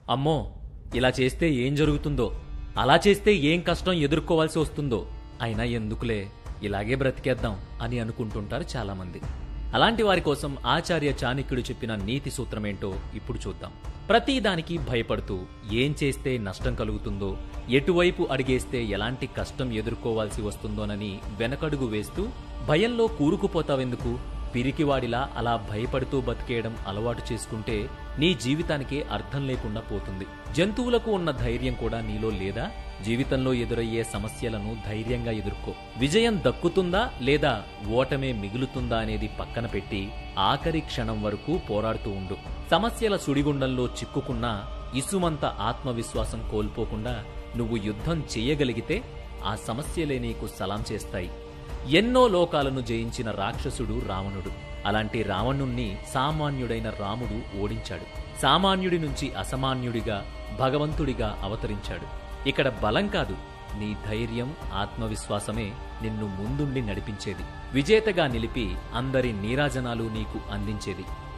అమ్మో ఇలా చేస్తే ఏం జరుగుతుందో అలా చేస్తే ఏం కష్టం ఎదుర్కోవాల్సి వస్తుందో అయినా ఎందుకులే ఇలాగే బ్రతికేద్దాం అని అనుకుంటుంటారు చాలామంది అలాంటి వారి కోసం ఆచార్య చాణక్యుడు చెప్పిన నీతి సూత్రమేంటో ఇప్పుడు చూద్దాం ప్రతి దానికి భయపడుతూ ఏం చేస్తే నష్టం కలుగుతుందో ఎటువైపు అడిగేస్తే ఎలాంటి కష్టం ఎదుర్కోవాల్సి వస్తుందోనని వెనకడుగు వేస్తూ భయంలో కూరుకుపోతావెందుకు పిరికివాడిలా అలా భయపడుతూ బతికేయడం అలవాటు చేసుకుంటే నీ జీవితానికే అర్థం లేకుండా పోతుంది జంతువులకు ఉన్న ధైర్యం కూడా నీలో లేదా జీవితంలో ఎదురయ్యే సమస్యలను ధైర్యంగా ఎదుర్కో విజయం దక్కుతుందా లేదా ఓటమే మిగులుతుందా అనేది పక్కన పెట్టి ఆఖరి క్షణం వరకు పోరాడుతూ ఉండు సమస్యల సుడిగుండంలో చిక్కుకున్నా ఇసుమంత ఆత్మవిశ్వాసం కోల్పోకుండా నువ్వు యుద్ధం చెయ్యగలిగితే ఆ సమస్యలే నీకు సలాం చేస్తాయి ఎన్నో లోకాలను జయించిన రాక్షసుడు రావణుడు అలాంటి రావణుణ్ణి సామాన్యుడైన రాముడు ఓడించాడు సామాన్యుడి నుంచి అసమాన్యుడిగా భగవంతుడిగా అవతరించాడు ఇక్కడ బలం కాదు నీ ధైర్యం ఆత్మవిశ్వాసమే నిన్ను ముందుండి నడిపించేది విజేతగా నిలిపి అందరి నీరాజనాలు నీకు అందించేది